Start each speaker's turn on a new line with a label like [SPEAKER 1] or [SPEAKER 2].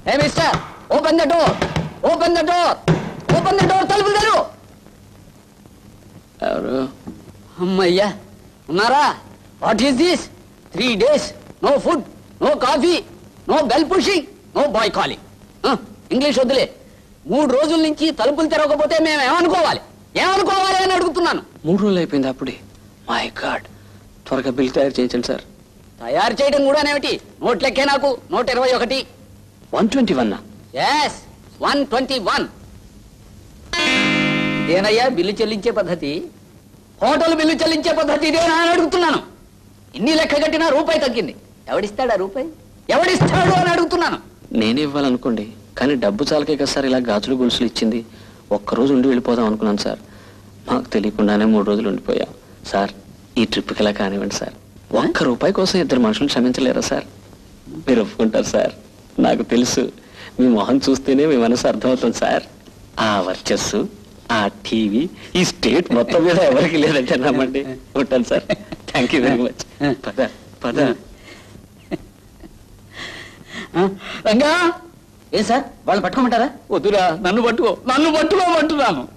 [SPEAKER 1] A mister open the door open the door open the door తలుపులు తెరు
[SPEAKER 2] ఎవరు
[SPEAKER 1] అమ్మయ్యా ఉన్నారా what is this three days no food no coffee no bell pushing no boy calling English వద్దులే మూడు రోజుల నుంచి తలుపులు తెరవకపోతే మేము ఏమనుకోవాలి ఏమనుకోవాలి అని అడుగుతున్నాను
[SPEAKER 2] మూడు రోజులు అయిపోయింది అప్పుడే మై గాడ్ త్వరగా బిల్ తయారు చేయించండి సార్
[SPEAKER 1] తయారు చేయడం కూడా ఏమిటి నోట్ లెక్కే నాకు నూట ఇరవై ఒకటి
[SPEAKER 2] one twenty one
[SPEAKER 1] yes one twenty one ఇదేనయ్యా బిల్లు చెల్లించే పద్ధతి హోటల్ బిల్లు చెల్లించే పద్ధతి ఇదేనా అని అడుగుతున్నాను ఇన్ని లెక్క కట్టినా రూపాయి తగ్గింది ఎవడిస్తాడా రూపాయి ఎవడిస్తాడు అని అడుగుతున్నాను
[SPEAKER 2] నేనే ఇవ్వాలనుకోండి కానీ డబ్బు చాలకే కదా సార్ ఇలా గాజులు గొలుసులు ఇచ్చింది ఒక్కరోజు ఉండి వెళ్ళిపోదాం అనుకున్నాను సార్ మాకు తెలియకుండానే మూడు రోజులు ఉండిపోయాం సార్ ఈ ట్రిప్కి ఇలా కానివ్వండి సార్ ఒక్క రూపాయి కోసం ఇద్దరు మనుషులు క్షమించలేరా సార్ మీరు ఒప్పుకుంటారు సార్ నాకు తెలుసు మీ మొహం చూస్తేనే మీ మనసు అర్థమవుతుంది సార్ ఆ వర్చస్సు ఆ టీవీ ఈ స్టేట్ మొత్తం మీద ఎవరికి లేదంటే నమ్మండి ఉంటాను sir thank you very much పద పద
[SPEAKER 1] రంగా ఏ సార్ వాళ్ళు పట్టుకోమంటారా వద్దురా నన్ను పట్టుకో నన్ను పట్టుకోమంటున్నాను